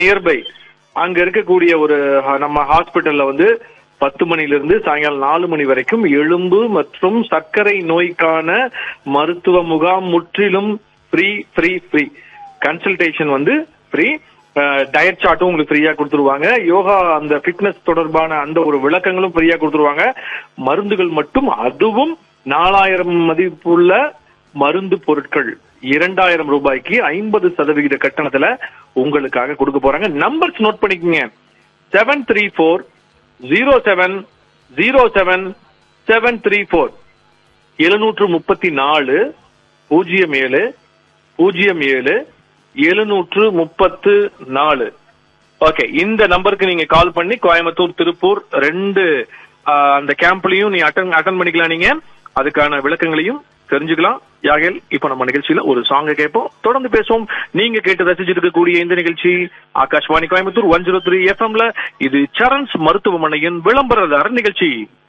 nearby அங்க இருக்கக்கூடிய ஒரு ஹ- நம்ம ஹாஸ்பிட்டல்ல வந்து பத்து மணில இருந்து சாயங்காலம் நாலு மணி வரைக்கும் எலும்பு மற்றும் சர்க்கரை நோய்க்கான மருத்துவ முகாம் முற்றிலும் ஃப்ரீ ஃப்ரீ ஃப்ரீ கன்சல்டேஷன் வந்து ஃப்ரீ டயட் சார்ட்டும் உங்களுக்கு ஃப்ரீயா கொடுத்துருவாங்க யோகா அந்த ஃபிட்னஸ் தொடர்பான அந்த ஒரு விளக்கங்களும் ஃப்ரீயா கொடுத்துருவாங்க மருந்துகள் மட்டும் அதுவும் நாலாயிரம் மதிப்புள்ள மருந்து பொருட்கள் இரண்டாயிரம் ரூபாய்க்கு ஐம்பது சதவிகித கட்டணத்துல உங்களுக்காக கொடுக்க போறாங்க நம்பர்ஸ் நோட் பண்ணிக்கங்க seven three four zero seven zero seven seven three four எழுநூற்று முப்பத்தி நாலு பூஜ்ஜியம் ஏழு பூஜ்ஜியம் ஏழு எழுநூற்று முப்பத்து நாலு ஓகே இந்த நம்பருக்கு நீங்க கால் பண்ணி கோயம்புத்தூர் திருப்பூர் ரெண்டு ஆ, அந்த கேம்ப்லயும் நீ அட்டன் அட்டன் பண்ணிக்கலாம் நீங்க அதுக்கான விளக்கங்களையும் தெரிஞ்சுக்கலாம் யாகேல் இப்ப நம்ம நிகழ்ச்சியில ஒரு சாங்க கேட்போம் தொடர்ந்து பேசுவோம் நீங்க கேட்டு ரசிச்சிட்டு இருக்கக்கூடிய இந்த நிகழ்ச்சி Akashvani Coimbatore one zero three எஃப்எம்ல இது சரண்ஸ் மருத்துவமனையின் விளம்பரதார நிகழ்ச்சி